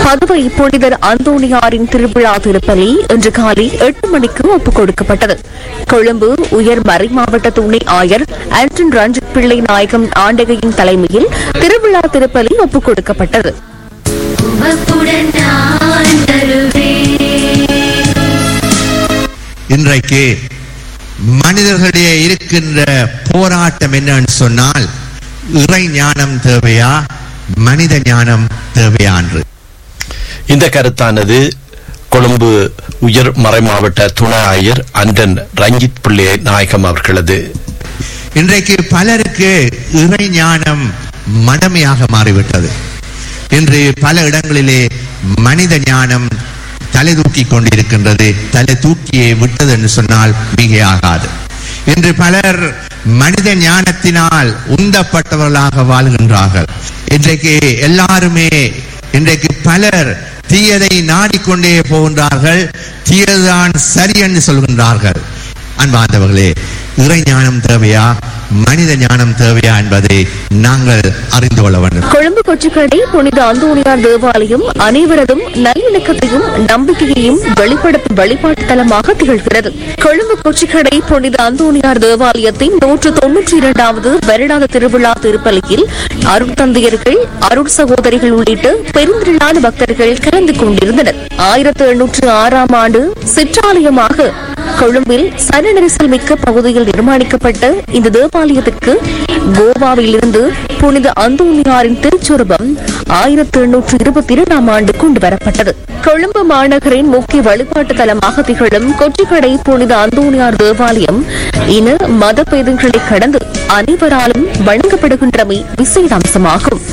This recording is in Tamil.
பதுவை புனிதர் அந்தோணியாரின் திருவிழா திருப்பலி இன்று காலை எட்டு மணிக்கு ஒப்புக் கொடுக்கப்பட்டது கொழும்பு உயர் மறைமாவட்ட துணை ஆயர் ஆண்டன் ரஞ்சித் பிள்ளை நாயகம் ஆண்டகையின் தலைமையில் திருவிழா திருப்பலி ஒப்புக் கொடுக்கப்பட்டது உமக்குடன் நான் வருவேன் இன்றைக்கு மனிதர்களிடையே இருக்கின்ற போராட்டம் என்னன்னு சொன்னால் இறை ஞானம் தேவையா மனித ஞானம் தேவையா என்று இந்த கருத்தானது கொழும்பு உயர் மறைமாவட்ட துணை ஆயர் அண்டன் ரஞ்சித் பிள்ளை நாயகம் அவர்களது இன்றைக்கு பலருக்கு இறை ஞானம் மடமையாக மாறிவிட்டது இன்று பல இடங்களிலே மனித ஞானம் தலை தூக்கி கொண்டிருக்கின்றது தலை தூக்கியே விட்டது என்று சொன்னால் மிகையாகாது இன்று பலர் மனித ஞானத்தினால் உந்தப்பட்டவர்களாக வாழ்கின்றார்கள் இன்றைக்கு எல்லாருமே இன்றைக்கு பலர் தீயதை நாடிக்கொண்டே போகின்றார்கள் தீயதுதான் சரி என்று சொல்கின்றார்கள் அன்பார்ந்தவர்களே இறை ஞானம் தேவையா மனித ஞானம் தேவையா என்பதை நாங்கள் அறிந்து கொள்ள வேண்டும் கொழும்பு கொச்சிக்கடை புனித அந்தோணியார் தேவாலயம் அனைவரதும் நல்லிணக்கத்தையும் நம்பிக்கையையும் வெளிப்படுத்தும் வழிபாட்டு தலமாக திகழ்கிறது கொழும்பு கொச்சிக்கடை புனித அந்தோணியார் தேவாலயத்தின் நூற்று தொன்னூற்றி இரண்டாவது வருடாத திருவிழா திருப்பலியில் அருட்தந்தையர்கள் அருட் சகோதரிகள் உள்ளிட்ட பெருந்திரளான பக்தர்கள் கலந்து கொண்டிருந்தனர் ஆயிரத்து எண்ணூற்று ஆறாம் ஆண்டு சிற்றாலயமாக கொழும்பில் சன நெரிசல் மிக்க பகுதியில் நிர்மாணிக்கப்பட்ட இந்த தேவாலயத்திற்கு கோவாவில் இருந்து புனித அந்தோனியாரின் திருச்சொருபம் ஆயிரத்தி எண்ணூற்று இருபத்தி இரண்டாம் ஆண்டு கொண்டு வரப்பட்டது கொழும்பு மாநகரின் முக்கிய வழிபாட்டு தலமாக திகழும் கொச்சிக்கடை புனித அந்தோனியார் தேவாலயம் இன மத பேதங்களை கடந்து அனைவராலும் வழங்கப்படுகின்றமை விசேட அம்சமாகும்